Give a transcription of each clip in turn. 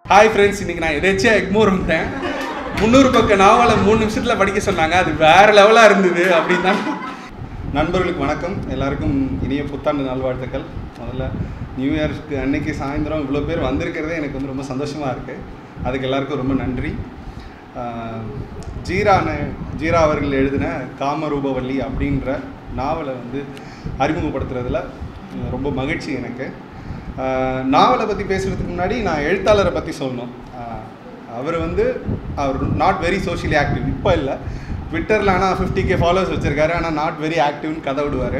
hi friends இன்னைக்கு நான் எதாச்சும் எக்மோர் வந்தேன் முந்நூறு பக்க நாவலை மூணு நிமிஷத்தில் படிக்க சொன்னாங்க அது வேற லெவலாக இருந்தது அப்படின்னு தான் நண்பர்களுக்கு வணக்கம் எல்லாருக்கும் இனிய புத்தாண்டு நல்வாழ்த்துக்கள் முதல்ல நியூ இயர்ஸ்க்கு அன்னைக்கு சாயந்தரம் இவ்வளோ பேர் வந்திருக்கிறதே எனக்கு வந்து ரொம்ப சந்தோஷமாக இருக்குது அதுக்கு எல்லாருக்கும் ரொம்ப நன்றி ஆஹ் ஜீரான ஜீரா அவர்கள் எழுதின காமரூபவல்லி அப்படின்ற நாவலை வந்து அறிமுகப்படுத்துறதுல அஹ் ரொம்ப மகிழ்ச்சி எனக்கு ஆஹ் நாவலை பற்றி பேசுகிறதுக்கு முன்னாடி நான் எழுத்தாளரை பற்றி சொல்லணும் ஆஹ் அவர் வந்து அவர் நாட் வெரி சோஷியலி ஆக்டிவ் இப்போ இல்லை ட்விட்டரில் ஆனால் ஃபிஃப்டி கே ஃபாலோவர்ஸ் வச்சுருக்காரு ஆனால் நாட் வெரி ஆக்டிவ்னு கதை விடுவார்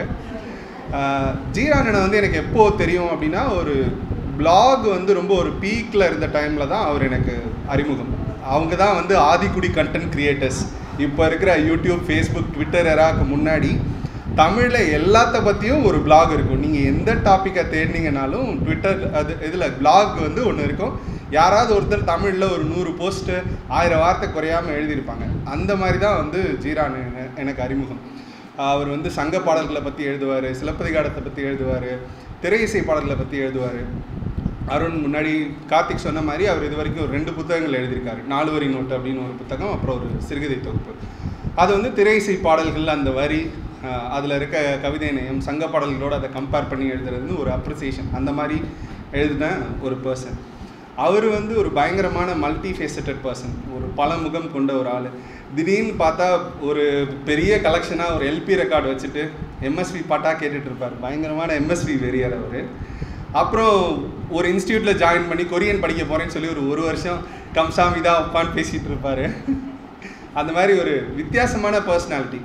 ஜீரானனை வந்து எனக்கு எப்போ தெரியும் அப்படின்னா ஒரு blog வந்து ரொம்ப ஒரு பீக்கில் இருந்த டைமில் தான் அவர் எனக்கு அறிமுகம் அவங்க தான் வந்து ஆதிக்குடி கண்டென்ட் கிரியேட்டர்ஸ் இப்போ இருக்கிற யூடியூப் ஃபேஸ்புக் ட்விட்டர் எராக்கு முன்னாடி தமிழில் எல்லாத்த பற்றியும் ஒரு blog இருக்கும் நீங்கள் எந்த டாப்பிக்கை தேடினீங்கனாலும் ட்விட்டர் அது இதில் blog வந்து ஒன்று இருக்கும் யாராவது ஒருத்தர் தமிழில் ஒரு நூறு போஸ்ட்டு ஆயிரம் வார்த்தை குறையாமல் எழுதியிருப்பாங்க அந்த மாதிரி தான் வந்து ஜீரான் என- எனக்கு அறிமுகம் அவர் வந்து சங்க பாடல்களை பற்றி எழுதுவார் சிலப்பதிகாரத்தை பற்றி எழுதுவார் திரை இசை பாடல்களை பற்றி எழுதுவார் அருண் முன்னாடி கார்த்திக் சொன்ன மாதிரி அவர் இது வரைக்கும் ஒரு ரெண்டு புத்தகங்கள் எழுதியிருக்காரு நாலு வரி நோட்டு அப்படின்னு ஒரு புத்தகம் அப்புறம் ஒரு சிறுகதை தொகுப்பு அது வந்து திரை இசை பாடல்கள் அந்த வரி அதில் இருக்க கவிதை நேயம் சங்க பாடல்களோட அதை கம்பேர் பண்ணி எழுதுறது ஒரு அப்ரிசியேஷன் அந்த மாதிரி எழுதின ஒரு பர்சன் அவர் வந்து ஒரு பயங்கரமான மல்டி ஃபேசட்டட் பர்சன் ஒரு பல முகம் கொண்ட ஒரு ஆள் திடீர்னு பார்த்தா ஒரு பெரிய கலெக்ஷனாக ஒரு எல்பி ரெக்கார்டு வச்சுட்டு எம்எஸ்வி பாட்டாக கேட்டுட்டு இருப்பார் பயங்கரமான எம்எஸ்வி வெறியர் அவர் அப்புறம் ஒரு இன்ஸ்டியூட்டில் ஜாயின் பண்ணி கொரியன் படிக்க போகிறேன்னு சொல்லி ஒரு ஒரு வருஷம் கம்சாமிதா உப்பான்னு பேசிகிட்டு இருப்பார் அந்த மாதிரி ஒரு வித்தியாசமான பர்சனாலிட்டி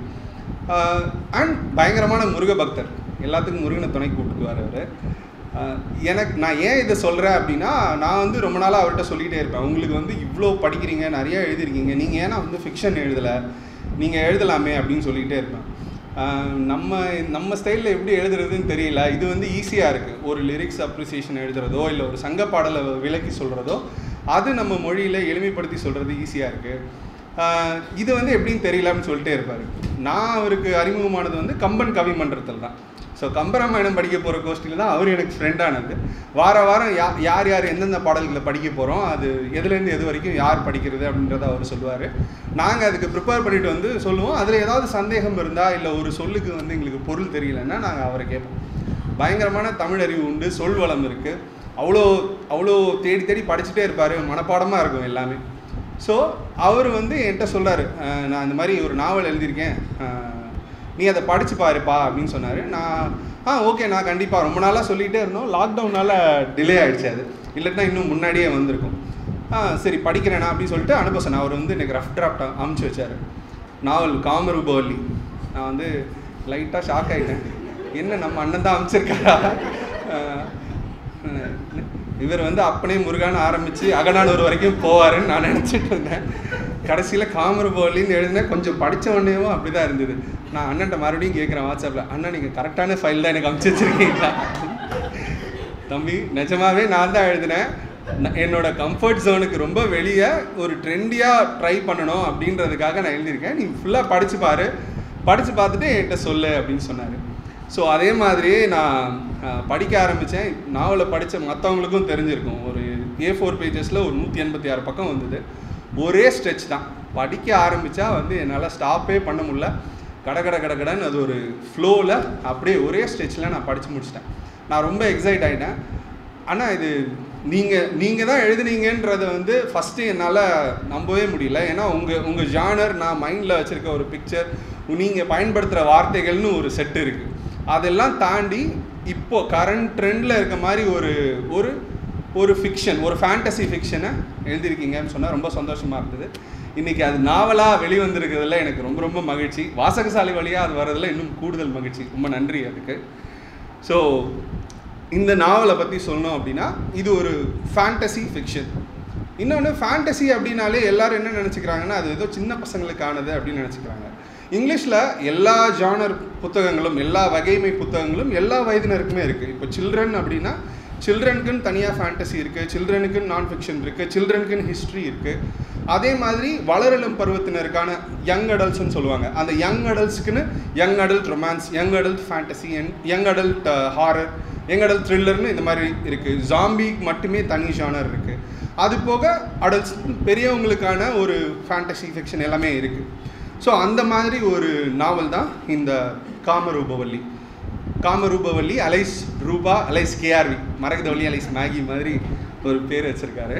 அண்ட் பயங்கரமான முருக பக்தர் எல்லாத்துக்கும் முருகனை துணை கூப்பிட்டுக்குவார் அவர் எனக்கு நான் ஏன் இதை சொல்கிறேன் அப்படின்னா நான் வந்து ரொம்ப நாளாக அவர்கிட்ட சொல்லிகிட்டே இருப்பேன் உங்களுக்கு வந்து இவ்வளோ படிக்கிறீங்க நிறைய எழுதிருக்கீங்க நீங்கள் ஏன்னா வந்து ஃபிக்ஷன் எழுதலை நீங்கள் எழுதலாமே அப்படின்னு சொல்லிக்கிட்டே இருப்பேன் ஆஹ் நம்ம நம்ம ஸ்டைலில் எப்படி எழுதுறதுன்னு தெரியல இது வந்து ஈஸியாக இருக்குது ஒரு லிரிக்ஸ் அப்ரிசியேஷன் எழுதுறதோ இல்லை ஒரு சங்க பாடலை விளக்கி சொல்கிறதோ அது நம்ம மொழியில் எளிமைப்படுத்தி சொல்கிறது ஈஸியாக இருக்குது இது வந்து எப்படின்னு தெரியலன்னு சொல்லிட்டே இருப்பார் நான் அவருக்கு அறிமுகமானது வந்து கம்பன் கவி மன்றத்தில் தான் ஸோ கம்பராமாயணம் படிக்க போகிற கோஷ்டியில் தான் அவர் எனக்கு ஃப்ரெண்டானது வார வாரம் யா யார் யார் எந்தெந்த பாடல்களை படிக்க போகிறோம் அது எதுலேருந்து எது வரைக்கும் யார் படிக்கிறது அப்படின்றத அவர் சொல்லுவார் நாங்கள் அதுக்கு ப்ரிப்பேர் பண்ணிட்டு வந்து சொல்லுவோம் அதில் ஏதாவது சந்தேகம் இருந்தால் இல்லை ஒரு சொல்லுக்கு வந்து எங்களுக்கு பொருள் தெரியலன்னா நாங்கள் அவரை கேட்போம் பயங்கரமான தமிழ் அறிவு உண்டு சொல் வளம் இருக்குது அவ்வளோ அவ்வளோ தேடி தேடி படிச்சுட்டே இருப்பார் மனப்பாடமாக இருக்கும் எல்லாமே ஸோ அவர் வந்து என்கிட்ட சொல்கிறாரு நான் இந்த மாதிரி ஒரு நாவல் எழுதியிருக்கேன் அஹ், நீ அதை படிச்சு பாருப்பா அப்படின்னு சொன்னார் நான் ஆ ஓகே நான் கண்டிப்பாக ரொம்ப நாளாக சொல்லிகிட்டே இருந்தோம் லாக்டவுனால் டிலே ஆகிடுச்சு அது இல்லைன்னா இன்னும் முன்னாடியே வந்திருக்கும் ஆ சரி படிக்கிறேனா அப்படின்னு சொல்லிட்டு அனுப்ப சொன்னேன் அவர் வந்து எனக்கு ரஃப் டிராஃப்ட் அமுச்சு வச்சார் நாவல் காமரூபவல்லி நான் வந்து லைட்டாக ஷாக் ஆகிட்டேன் என்ன நம்ம அண்ணன் தான் அனுப்பிச்சிருக்காரா அஹ், இவர் வந்து அப்பனே முருகான்னு ஆரம்பித்து அகநானூர் வரைக்கும் போவாருன்னு நான் நினச்சிட்டு இருந்தேன் கடைசியில் காமரூபவல்லின்னு எழுதினேன் கொஞ்சம் படித்த உடனேவும் அப்படி தான் இருந்தது நான் அண்ணன்ட்ட மறுபடியும் கேட்குறேன் வாட்ஸ்அப்பில் அண்ணா நீங்கள் கரெக்டான ஃபைல் தான் எனக்கு அனுப்பிச்சி வச்சிருக்கீங்களா தம்பி நிஜமாவே நான் தான் எழுதினேன் ந- என்னோட கம்ஃபர்ட் ஜோனுக்கு ரொம்ப வெளியே ஒரு ட்ரெண்டியாக ட்ரை பண்ணணும் அப்படின்றதுக்காக நான் எழுதியிருக்கேன் நீ ஃபுல்லாக படிச்சு பாரு படித்து பார்த்துட்டு என்கிட்ட சொல்லு அப்படின்னு சொன்னார் ஸோ அதே மாதிரியே நான் அஹ், படிக்க ஆரம்பித்தேன் நாவலை படித்த மற்றவங்களுக்கும் தெரிஞ்சிருக்கும் ஒரு ஏ ஃபோர் பேஜஸில் ஒரு நூற்றி எண்பத்தி ஆறு பக்கம் வந்தது ஒரே ஸ்ட்ரெச் தான் படிக்க ஆரம்பித்தா வந்து என்னால் ஸ்டாப்பே பண்ண முடியல கட கட கட கடன்னு அது ஒரு ஃப்ளோவில் அப்படியே ஒரே ஸ்ட்ரெச்சில் நான் படித்து முடிச்சிட்டேன் நான் ரொம்ப எக்ஸைட் ஆகிட்டேன் ஆனால் இது நீங்கள் நீங்கள் தான் எழுதுனீங்கன்றதை வந்து ஃபஸ்ட்டு என்னால் நம்பவே முடியல ஏன்னா உங்கள் உங்கள் ஜானர் நான் மைண்டில் வச்சுருக்க ஒரு பிக்சர் நீங்கள் பயன்படுத்துகிற வார்த்தைகள்னு ஒரு செட்டு இருக்குது அதெல்லாம் தாண்டி இப்போ கரண்ட் ட்ரெண்டில் இருக்க மாதிரி ஒரு ஒரு ஒரு ஃபிக்ஷன் ஒரு ஃபேண்டசி ஃபிக்ஷனை எழுதியிருக்கீங்கன்னு சொன்னால் ரொம்ப சந்தோஷமாக இருந்தது இன்றைக்கி அது நாவலாக வெளிவந்திருக்கிறதுல எனக்கு ரொம்ப ரொம்ப மகிழ்ச்சி வாசகசாலை வழியாக அது வர்றதுல இன்னும் கூடுதல் மகிழ்ச்சி ரொம்ப நன்றி அதுக்கு ஸோ இந்த நாவலை பற்றி சொல்லணும் அப்படின்னா இது ஒரு ஃபேண்டசி ஃபிக்ஷன் இன்னொன்று ஃபேண்டசி அப்படின்னாலே எல்லாரும் என்ன நினச்சிக்கிறாங்கன்னா அது ஏதோ சின்ன பசங்களுக்கானது அப்படின்னு நினச்சிக்கிறாங்க இங்கிலீஷில் எல்லா ஜானர் புத்தகங்களும் எல்லா வகைமை புத்தகங்களும் எல்லா வயதினருக்குமே இருக்குது இப்போ சில்ட்ரன் அப்படின்னா சில்ட்ரனுக்குன்னு தனியாக ஃபேண்டசி இருக்குது சில்ட்ரனுக்குன்னு நான் ஃபிக்ஷன் இருக்குது சில்ட்ரனுக்குன்னு ஹிஸ்ட்ரி இருக்குது அதே மாதிரி வளரலும் பருவத்தினருக்கான யங் அடல்ட்ஸ்னு சொல்லுவாங்க அந்த யங் அடல்ட்ஸ்க்குன்னு young adult romance young adult fantasy young adult horror young adult த்ரில்லர்னு இந்த மாதிரி இருக்குது ஜாம்பிக்கு மட்டுமே தனி ஜானர் இருக்குது அது போக அடல்ட்ஸ் பெரியவங்களுக்கான ஒரு ஃபேண்டசி ஃபிக்ஷன் எல்லாமே இருக்குது ஸோ அந்த மாதிரி ஒரு நாவல் தான் இந்த Kamaroopavalli Kamaroopavalli alias Roopa alias KRV Maragathavalli alias Maggie மாதிரி ஒரு பேர் வச்சுருக்காரு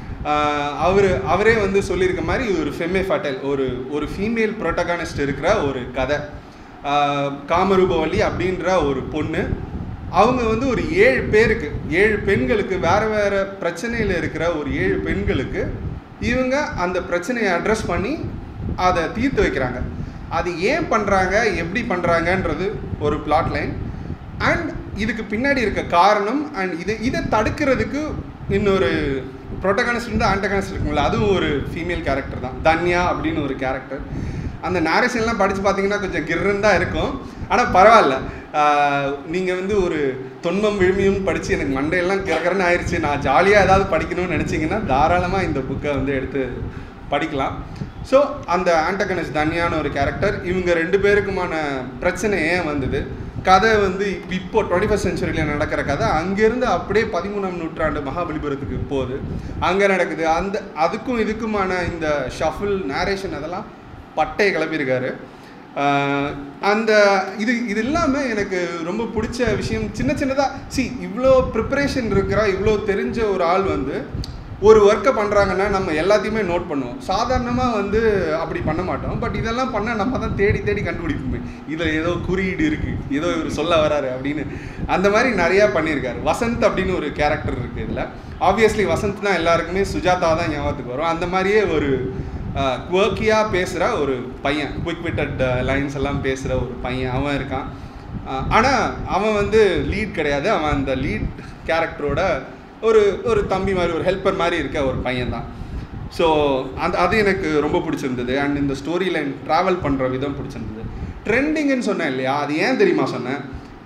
அவர் அவரே வந்து சொல்லியிருக்க மாதிரி இது ஒரு ஃபெமே ஃபட்டல் ஒரு ஒரு ஃபீமேல் ப்ரோட்டகானிஸ்ட் இருக்கிற ஒரு கதை ஆஹ் காமரூபவல்லி அப்படின்ற ஒரு பொண்ணு அவங்க வந்து ஒரு ஏழு பேருக்கு ஏழு பெண்களுக்கு வேறு வேறு பிரச்சனையில் இருக்கிற ஒரு ஏழு பெண்களுக்கு இவங்க அந்த பிரச்சனையை அட்ரஸ் பண்ணி அதை தீர்த்து வைக்கிறாங்க அது ஏன் பண்ணுறாங்க எப்படி பண்ணுறாங்கன்றது ஒரு பிளாட் லைன் அண்ட் இதுக்கு பின்னாடி இருக்க காரணம் அண்ட் இது இதை தடுக்கிறதுக்கு இன்னொரு ப்ரோட்டகானிஸ்ட் இருந்து ஆண்டகானிஸ்ட் இருக்குங்களா அதுவும் ஒரு ஃபீமேல் கேரக்டர் தான் தன்யா அப்படின்னு ஒரு கேரக்டர் அந்த நேரேஷன்லாம் படித்து பார்த்தீங்கன்னா கொஞ்சம் கிர்ன்னு தான் இருக்கும் ஆனால் பரவாயில்ல நீங்கள் வந்து ஒரு தொன்மம் விழுமியும் படித்து எனக்கு மண்டையெல்லாம் கிரகரன்னு ஆயிடுச்சு நான் ஜாலியாக ஏதாவது படிக்கணும்னு நினச்சிங்கன்னா தாராளமாக இந்த புக்கை வந்து எடுத்து படிக்கலாம் ஸோ அந்த ஆண்டகனிஸ்ட் தன்யான ஒரு கேரக்டர் இவங்க ரெண்டு பேருக்குமான பிரச்சனை ஏன் வந்தது கதை வந்து இப்போ டுவெண்ட்டி ஃபஸ்ட் செஞ்சுரியில் நடக்கிற கதை அங்கேருந்து அப்படியே பதிமூணாம் நூற்றாண்டு மகாபலிபுரத்துக்கு போகுது அங்கே நடக்குது அந்த அதுக்கும் இதுக்குமான இந்த ஷஃபிள் நேரேஷன் அதெல்லாம் பட்டை கிளப்பியிருக்காரு ஆஹ் அந்த இது இது இல்லாமல் எனக்கு ரொம்ப பிடிச்ச விஷயம் சின்ன சின்னதாக சி இவ்வளோ ப்ரிப்பரேஷன் இருக்கிற இவ்வளோ தெரிஞ்ச ஒரு ஆள் வந்து ஒரு ஒர்க்கை பண்ணுறாங்கன்னா நம்ம எல்லாத்தையுமே நோட் பண்ணுவோம் சாதாரணமாக வந்து அப்படி பண்ண மாட்டோம் பட் இதெல்லாம் பண்ண நம்ம தான் தேடி தேடி கண்டுபிடிப்போமே இதில் ஏதோ குறியீடு இருக்குது ஏதோ இவர் சொல்ல வராரு அப்படின்னு அந்த மாதிரி நிறையா பண்ணியிருக்காரு வசந்த் அப்படின்னு ஒரு கேரக்டர் இருக்குது இதில் ஆப்வியஸ்லி வசந்த் தான் எல்லாருக்குமே சுஜாதா தான் ஞாபகத்துக்கு வரும் அந்த மாதிரியே ஒரு குவர்க்கியாக பேசுகிற ஒரு பையன் குவிக் விட்டட் லைன்ஸ் எல்லாம் பேசுகிற ஒரு பையன் அவன் இருக்கான் ஆனால் அவன் வந்து லீட் கிடையாது அவன் அந்த லீட் கேரக்டரோட ஒரு ஒரு தம்பி மாதிரி ஒரு ஹெல்ப்பர் மாதிரி இருக்க ஒரு பையன் தான் ஸோ அந்த அது எனக்கு ரொம்ப பிடிச்சிருந்தது அண்ட் இந்த ஸ்டோரி லைன் ட்ராவல் பண்ணுற விதம் பிடிச்சிருந்தது ட்ரெண்டிங்குன்னு சொன்னேன் இல்லையா அது ஏன் தெரியுமா சொன்னேன்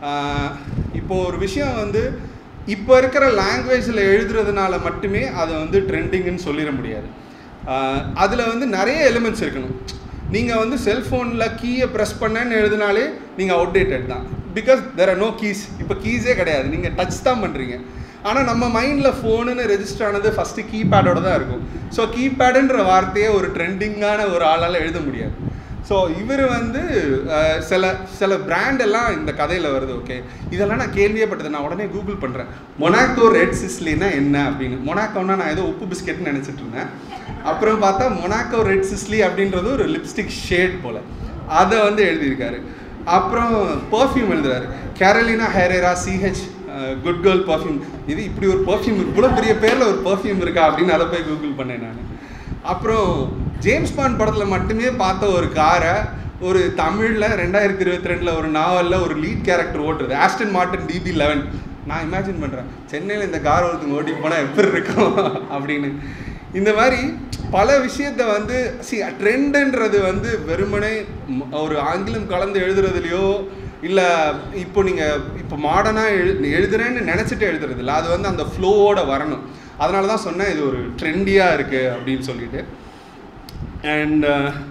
இப்போ ஒரு விஷயம் வந்து இப்போ இருக்கிற லாங்குவேஜில் எழுதுறதுனால மட்டுமே அதை வந்து ட்ரெண்டிங்குன்னு சொல்லிட முடியாது அதில் வந்து நிறைய எலிமெண்ட்ஸ் இருக்கணும் நீங்கள் வந்து செல்ஃபோனில் கீயை ப்ரெஸ் பண்ணேன்னு எழுதினாலே நீங்கள் அவுடேட்டட் தான் because there are no keys இப்போ கீஸே கிடையாது நீங்கள் டச் தான் பண்ணுறீங்க ஆனால் நம்ம மைண்டில் ஃபோனுன்னு ரெஜிஸ்டர் ஆனது ஃபஸ்ட்டு கீபேடோட தான் இருக்கும் ஸோ கீபேடுன்ற வார்த்தையை ஒரு ட்ரெண்டிங்கான ஒரு ஆளால் எழுத முடியாது ஸோ இவர் வந்து அஹ், சில சில பிராண்ட் எல்லாம் இந்த கதையில் வருது ஓகே இதெல்லாம் நான் கேள்வியே பட்டது நான் உடனே கூகுள் பண்ணுறேன் மொனாக்கோ ரெட் சிஸ்லினா என்ன அப்படின்னு மொனாக்கோன்னா நான் ஏதோ உப்பு பிஸ்கெட்னு நினச்சிட்டு இருந்தேன் அப்புறம் பார்த்தா மொனாக்கோ ரெட் சிஸ்லி அப்படின்றது ஒரு லிப்ஸ்டிக் ஷேட் போல் அதை வந்து எழுதியிருக்காரு அப்புறம் பர்ஃப்யூம் எழுதுறாரு Carolina Herrera CH good girl perfume இது இப்படி ஒரு பர்ஃப்யூம் இவ்வளோ பெரிய பேரில் ஒரு பர்ஃப்யூம் இருக்கா அப்படின்னு அதை போய் கூகுள் பண்ணேன் நான் அப்புறம் ஜேம்ஸ் பாண்ட் படத்தில் மட்டுமே பார்த்த ஒரு காரை ஒரு தமிழில் ரெண்டாயிரத்தி இருபத்தி ரெண்டில் ஒரு நாவலில் ஒரு லீட் கேரக்டர் ஓட்டுறது ஆஸ்டன் மார்டன் டிபி லெவன் நான் இமேஜின் பண்ணுறேன் சென்னையில் இந்த கார் ஒருத்தங்க ஓட்டி போனால் எப்படி இருக்கும் அப்படின்னு இந்த மாதிரி பல விஷயத்த வந்து சி ட்ரெண்டுன்றது வந்து வெறுமனே ம், ஒரு ஆங்கிலம் கலந்து எழுதுறதுலையோ இல்லை இப்போ நீங்கள் இப்போ மாடர்னாக எழு எழுதுறேன்னு நினச்சிட்டு எழுதுறது இல்லை அது வந்து அந்த ஃப்ளோவோட வரணும் அதனால தான் சொன்னேன் இது ஒரு ட்ரெண்டியாக இருக்குது அப்படின்னு சொல்லிட்டு அண்ட்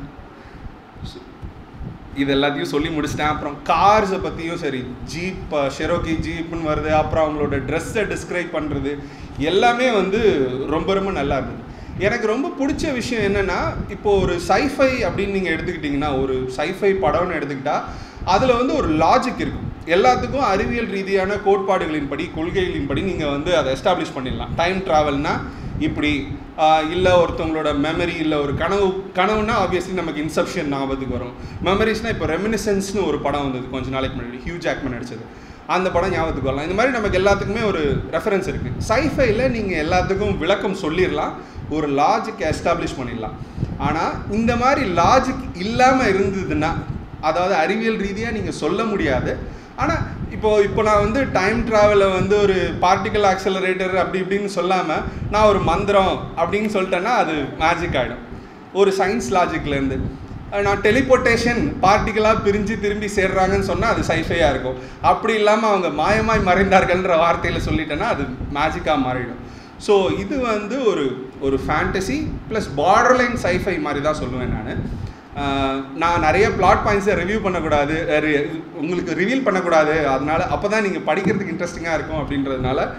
இது எல்லாத்தையும் சொல்லி முடிச்சிட்டேன் அப்புறம் கார்ஸை பற்றியும் சரி ஜீப் ஷெரோக்கி ஜீப்னு வருது அப்புறம் அவங்களோட ட்ரெஸ்ஸை டிஸ்கிரைப் பண்ணுறது எல்லாமே வந்து ரொம்ப ரொம்ப நல்லா இருந்தது எனக்கு ரொம்ப பிடிச்ச விஷயம் என்னென்னா இப்போ ஒரு சைஃபை அப்படின்னு நீங்கள் எடுத்துக்கிட்டிங்கன்னா ஒரு சைஃபை படம்னு எடுத்துக்கிட்டா அதில் வந்து ஒரு லாஜிக் இருக்கும் எல்லாத்துக்கும் அறிவியல் ரீதியான கோட்பாடுகளின்படி கொள்கைகளின்படி நீங்கள் வந்து அதை எஸ்டாப்ளிஷ் பண்ணிடலாம் டைம் ட்ராவல்னா இப்படி இல்லை ஒருத்தவங்களோட மெமரி இல்லை ஒரு கனவு கனவுனா ஆப்வியஸ்லி நமக்கு இன்செப்ஷன் ஞாபகத்துக்கு வரும் மெமரிஸ்னால் இப்போ ரெமினிசன்ஸ்னு ஒரு படம் வந்தது கொஞ்ச நாளைக்கு முன்னாடி ஹியூ ஜாக்மன் நடிச்சது அந்த படம் ஞாபகத்துக்கு வரலாம் இந்த மாதிரி நமக்கு எல்லாத்துக்குமே ஒரு ரெஃபரன்ஸ் இருக்குது சைஃபைல நீங்கள் எல்லாத்துக்கும் விளக்கம் சொல்லிடலாம் ஒரு லாஜிக் எஸ்டாப்ளிஷ் பண்ணிடலாம் ஆனால் இந்த மாதிரி லாஜிக் இல்லாமல் இருந்ததுன்னா அதாவது அறிவியல் ரீதியாக நீங்கள் சொல்ல முடியாது ஆனால் இப்போ இப்போ நான் வந்து டைம் ட்ராவலை வந்து ஒரு பார்ட்டிக்கல் ஆக்சலரேட்டர் அப்படி இப்படின்னு சொல்லாமல் நான் ஒரு மந்திரம் அப்படின்னு சொல்லிட்டேன்னா அது மேஜிக் ஆகிடும் ஒரு சயின்ஸ் லாஜிக்லேருந்து நான் டெலிபோர்ட்டேஷன் பார்ட்டிக்கலாக பிரிஞ்சு திரும்பி சேர்றாங்கன்னு சொன்னால் அது சைஃபையாக இருக்கும் அப்படி இல்லாமல் அவங்க மாயமாய் மறைந்தார்கள்ன்ற வார்த்தையில் சொல்லிட்டேன்னா அது மேஜிக்காக மாறிடும் ஸோ இது வந்து ஒரு ஒரு fantasy plus border line scifi மாதிரி தான் சொல்லுவேன் நான் நான் நிறைய பிளாட் பாயிண்ட்ஸை ரிவ்யூ பண்ணக்கூடாது அஹ் ரி- உங்களுக்கு ரிவீல் பண்ணக்கூடாது அதனால அப்போ தான் நீங்கள் படிக்கிறதுக்கு இன்ட்ரெஸ்டிங்காக இருக்கும் அப்படின்றதுனால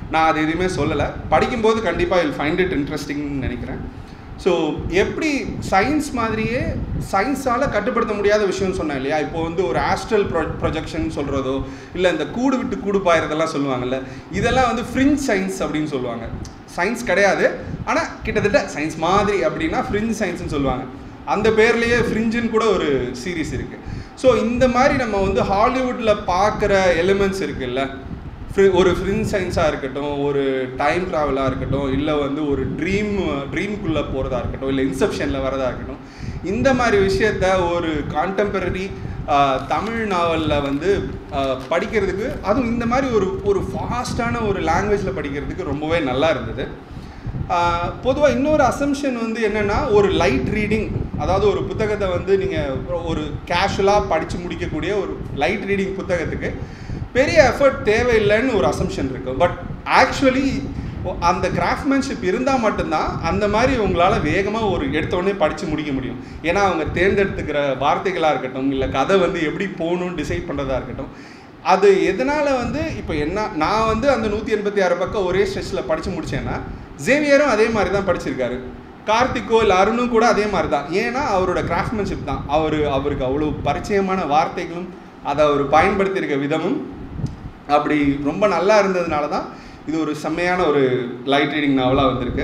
நான் அது எதுவுமே சொல்லலை படிக்கும்போது கண்டிப்பாக இல் ஃபைண்ட் இட் இன்ட்ரெஸ்டிங்னு நினைக்கிறேன் ஸோ எப்படி சயின்ஸ் மாதிரியே சயின்ஸால் கட்டுப்படுத்த முடியாத விஷயம்னு சொன்னேன் இல்லையா இப்போ வந்து ஒரு ஆஸ்ட்ரல் ப்ரொ ப்ரொஜெக்ஷன் சொல்கிறதோ இல்லை இந்த கூடு விட்டு கூடு பாயிறதெல்லாம் சொல்லுவாங்கல்ல இதெல்லாம் வந்து ஃப்ரிஞ்ச் சயின்ஸ் அப்படின்னு சொல்லுவாங்க சயின்ஸ் கிடையாது ஆனால் கிட்டத்தட்ட சயின்ஸ் மாதிரி அப்படின்னா ஃப்ரிஞ்ச் சயின்ஸ்னு சொல்லுவாங்க அந்த பேர்லேயே ஃப்ரிஞ்சுன்னு கூட ஒரு சீரீஸ் இருக்குது ஸோ இந்த மாதிரி நம்ம வந்து ஹாலிவுட்டில் பார்க்குற எலிமெண்ட்ஸ் இருக்குல்ல ஃப்ரி- ஒரு ஃப்ரின் சயின்ஸாக இருக்கட்டும் ஒரு டைம் ட்ராவலாக இருக்கட்டும் இல்லை வந்து ஒரு ட்ரீம் ட்ரீம்குள்ளே போகிறதா இருக்கட்டும் இல்லை இன்செப்ஷனில் வரதா இருக்கட்டும் இந்த மாதிரி விஷயத்த ஒரு கான்டெம்பரரி தமிழ் நாவலில் வந்து ஆஹ், படிக்கிறதுக்கு அதுவும் இந்த மாதிரி ஒரு ஒரு ஃபாஸ்டான ஒரு லாங்குவேஜில் படிக்கிறதுக்கு ரொம்பவே நல்லா இருந்தது பொதுவாக இன்னொரு அசம்ஷன் வந்து என்னென்னா ஒரு லைட் ரீடிங் அதாவது ஒரு புத்தகத்தை வந்து நீங்கள் ஒரு கேஷுவலாக படித்து முடிக்கக்கூடிய ஒரு லைட் ரீடிங் புத்தகத்துக்கு பெரிய எஃபர்ட் தேவையில்லைன்னு ஒரு அசம்ஷன் இருக்குது பட் ஆக்சுவலி அந்த கிராஃப்ட்மேன்ஷிப் இருந்தால் மட்டும்தான் அந்த மாதிரி உங்களால் வேகமாக ஒரு எடுத்தோடனே படித்து முடிக்க முடியும் ஏன்னா அவங்க தேர்ந்தெடுத்துக்கிற வார்த்தைகளாக இருக்கட்டும் இல்லை கதை வந்து எப்படி போகணும்னு டிசைட் பண்ணுறதா இருக்கட்டும் அது எதனால் வந்து இப்போ என்ன நான் வந்து அந்த நூற்றி எண்பத்தி ஆறு பக்கம் ஒரே ஸ்ட்ரெச்சில் படித்து முடித்தேன்னா ஜேவியரும் அதே மாதிரி தான் படிச்சிருக்காரு கார்த்திக்கோ இல்லை அருணும் கூட அதே மாதிரி தான் ஏன்னா அவரோட கிராஃப்ட்மேன்ஷிப் தான் அவர் அவருக்கு அவ்வளோ பரிச்சயமான வார்த்தைகளும் அதை அவர் பயன்படுத்தியிருக்க விதமும் அப்படி ரொம்ப நல்லா இருந்ததுனால தான் இது ஒரு செம்மையான ஒரு லைட் ரீடிங் நாவலாக வந்திருக்கு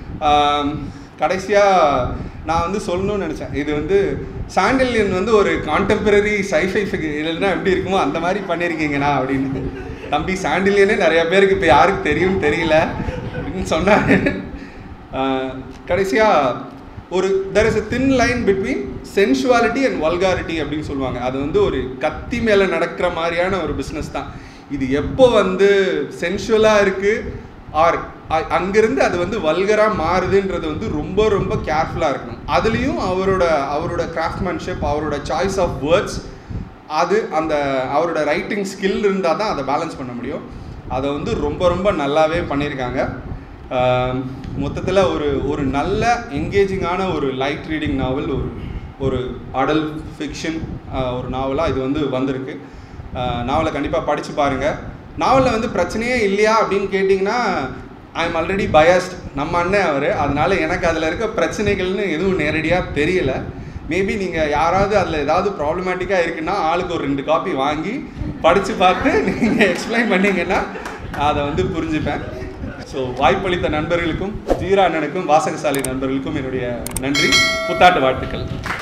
கடைசியாக நான் வந்து சொல்லணும்னு நினச்சேன் இது வந்து சாண்டில்யன் வந்து ஒரு கான்டெம்பரரி சைஃபை இல்லைன்னா எப்படி இருக்குமோ அந்த மாதிரி பண்ணியிருக்கீங்கண்ணா அப்படின்னு தம்பி சாண்டில்யனே நிறைய பேருக்கு இப்போ யாருக்கு தெரியும் தெரியல அப்படின்னு சொன்னார் கடைசியாக ஒரு there is a thin line between sensuality and vulgarity அப்படின்னு சொல்லுவாங்க அது வந்து ஒரு கத்தி மேலே நடக்கிற மாதிரியான ஒரு பிஸ்னஸ் தான் இது எப்போ வந்து சென்சுவலாக இருக்குது ஆர் அங்கிருந்து அது வந்து வல்கராக மாறுதுன்றது வந்து ரொம்ப ரொம்ப கேர்ஃபுல்லாக இருக்கணும் அதுலேயும் அவரோட அவரோட கிராஃப்ட்மேன்ஷிப் அவரோட சாய்ஸ் ஆஃப் வேர்ட்ஸ் அது அந்த அவரோட ரைட்டிங் ஸ்கில் இருந்தால் தான் அதை பேலன்ஸ் பண்ண முடியும் அதை வந்து ரொம்ப ரொம்ப நல்லாவே பண்ணியிருக்காங்க மொத்தத்தில் ஒரு ஒரு நல்ல என்கேஜிங்கான ஒரு லைட் ரீடிங் நாவல் ஒரு ஒரு அடல் ஃபிக்ஷன் ஒரு நாவலாக இது வந்து வந்திருக்கு நாவலை கண்டிப்பாக படித்து பாருங்கள் நாவலில் வந்து பிரச்சனையே இல்லையா அப்படின்னு கேட்டிங்கன்னா ஐ எம் ஆல்ரெடி பயஸ்ட் நம்ம அண்ணன் அவர் அதனால எனக்கு அதில் இருக்க பிரச்சனைகள்னு எதுவும் நேரடியாக தெரியல மேபி நீங்கள் யாராவது அதில் ஏதாவது ப்ராப்ளமேட்டிக்காக இருக்குன்னா ஆளுக்கு ஒரு ரெண்டு காப்பி வாங்கி படித்து பார்த்து நீங்கள் எக்ஸ்பிளைன் பண்ணீங்கன்னா அதை வந்து புரிஞ்சுப்பேன் ஸோ வாய்ப்பளித்த நண்பர்களுக்கும் ஜீரா அண்ணனுக்கும் வாசகசாலி நண்பர்களுக்கும் என்னுடைய நன்றி புத்தாட்டு வாழ்த்துக்கள்